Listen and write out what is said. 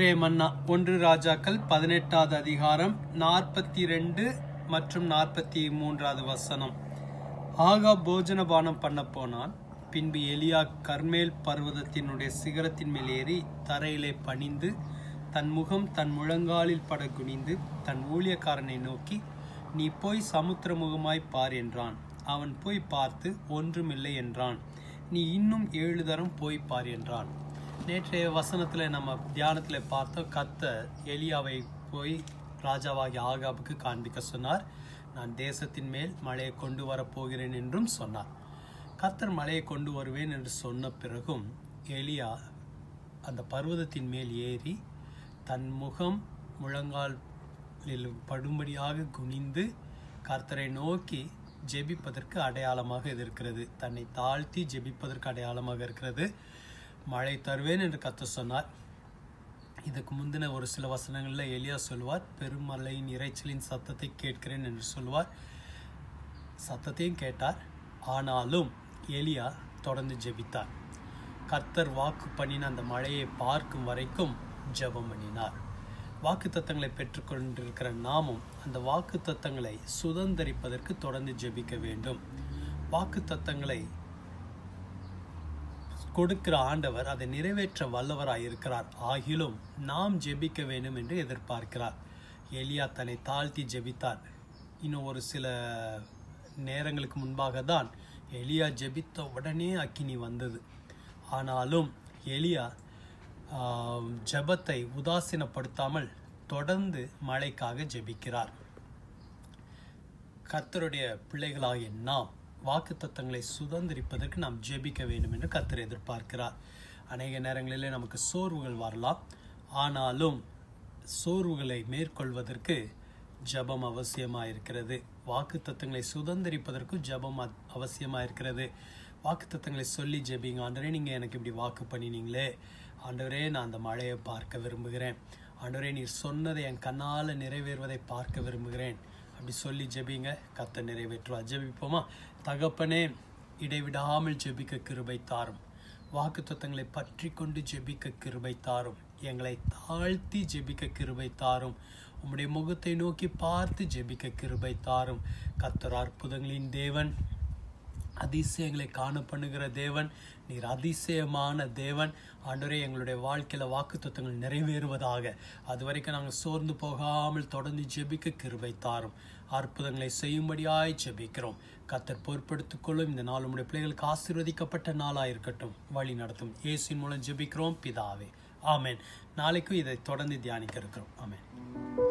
இன்றைய மன்னா ஒன்று ராஜாக்கள் பதினெட்டாவது அதிகாரம் நாற்பத்தி ரெண்டு மற்றும் நாற்பத்தி மூன்றாவது வசனம் ஆகா போஜன பானம் பண்ண போனான் பின்பு எலியா கர்மேல் பர்வதத்தினுடைய சிகரத்தின் மேல் ஏறி தரையிலே பணிந்து தன் முகம் தன் முழங்காலில் பட குனிந்து தன் ஊழியக்காரனை நோக்கி நீ போய் சமுத்திர முகமாய் பார் என்றான் அவன் போய் பார்த்து ஒன்றுமில்லை என்றான் நீ இன்னும் ஏழு தரம் போய் பார் என்றான் நேற்றைய வசனத்தில் நம்ம தியானத்தில் பார்த்தோம் கத்த எலியாவை போய் ராஜாவாகிய ஆகாபுக்கு காண்பிக்க சொன்னார் நான் தேசத்தின் மேல் மழையை கொண்டு வரப் போகிறேன் என்றும் சொன்னார் கத்தர் மழையை கொண்டு வருவேன் என்று சொன்ன பிறகும் எலியா அந்த பர்வதத்தின் மேல் ஏறி தன் முகம் முழங்காலில் படும்படியாக குனிந்து கர்த்தரை நோக்கி ஜெபிப்பதற்கு அடையாளமாக இது இருக்கிறது தன்னை தாழ்த்தி ஜெபிப்பதற்கு அடையாளமாக இருக்கிறது மழை தருவேன் என்று கத்த சொன்னார் இதுக்கு முந்தின ஒரு சில வசனங்களில் எலியா சொல்வார் பெருமலையின் இறைச்சலின் சத்தத்தை கேட்கிறேன் என்று சொல்வார் சத்தத்தையும் கேட்டார் ஆனாலும் எலியா தொடர்ந்து ஜெபித்தார் கர்த்தர் வாக்கு பண்ணின அந்த மழையை பார்க்கும் வரைக்கும் ஜெபம் பண்ணினார் வாக்கு தத்தங்களை பெற்றுக்கொண்டிருக்கிற நாமும் அந்த வாக்கு தத்தங்களை சுதந்திரிப்பதற்கு தொடர்ந்து ஜெபிக்க வேண்டும் வாக்கு தத்தங்களை கொடுக்கிற ஆண்டவர் அதை நிறைவேற்ற வல்லவராய் இருக்கிறார் ஆகிலும் நாம் ஜெபிக்க வேண்டும் என்று எதிர்பார்க்கிறார் எலியா தன்னை தாழ்த்தி ஜெபித்தார் இன்னும் ஒரு சில நேரங்களுக்கு முன்பாக தான் எலியா ஜெபித்த உடனே அக்கினி வந்தது ஆனாலும் எலியா ஆஹ், ஜெபத்தை உதாசீனப்படுத்தாமல் தொடர்ந்து மழைக்காக ஜெபிக்கிறார் கர்த்தருடைய பிள்ளைகளாகிய நாம் வாக்குத்தத்தங்களை சுதந்திரிப்பதற்கு நாம் ஜெபிக்க வேண்டும் என்று கர்த்தர் எதிர்பார்க்கிறார் அநேக நேரங்களிலே நமக்கு சோர்வுகள் வரலாம் ஆனாலும் சோர்வுகளை மேற்கொள்வதற்கு ஜெபம் அவசியமாக இருக்கிறது வாக்குத்தத்தங்களை சுதந்திரிப்பதற்கும் ஜெபம் அ- அவசியமாக இருக்கிறது வாக்குத்தத்தங்களை சொல்லி ஜெபிங்க ஆண்டவரே நீங்கள் எனக்கு இப்படி வாக்கு பண்ணினீங்களே ஆண்டவரே நான் அந்த மழையை பார்க்க விரும்புகிறேன் ஆண்டவரே நீர் சொன்னதை என் கண்ணால் நிறைவேறுவதை பார்க்க விரும்புகிறேன் அப்படி சொல்லி ஜெபிங்க கத்த நிறைவேற்றுவா ஜெபிப்போமா தகப்பனே இடைவிடாமல் ஜெபிக்க கிருபை தாரும் வாக்குத்தத்தங்களை பற்றி கொண்டு ஜெபிக்க கிருபை தாரும் எங்களை தாழ்த்தி ஜெபிக்க கிருபை தாரும் உம்முடைய முகத்தை நோக்கி பார்த்து ஜெபிக்க கிருபை தாரும் கத்தர் அற்புதங்களின் தேவன் அதிசயங்களை காண பண்ணுகிற தேவன் நீர் அதிசயமான தேவன் ஆண்டவரே எங்களுடைய வாழ்க்கையில் வாக்குத்தத்தங்கள் நிறைவேறுவதாக அது வரைக்கும் நாங்கள் சோர்ந்து போகாமல் தொடர்ந்து ஜெபிக்க கிருபை தாரும் அற்புதங்களை செய்யும்படியாய் ஜெபிக்கிறோம் கத்தர் பொறுப்படுத்திக் கொள்ளும் இந்த நாள் உம்முடைய பிள்ளைகளுக்கு ஆசீர்வதிக்கப்பட்ட நாளாக இருக்கட்டும் வழி நடத்தும் இயேசுவின் மூலம் ஜெபிக்கிறோம் பிதாவே ஆமென் நாளைக்கும் இதை தொடர்ந்து தியானிக்க இருக்கிறோம் ஆமென்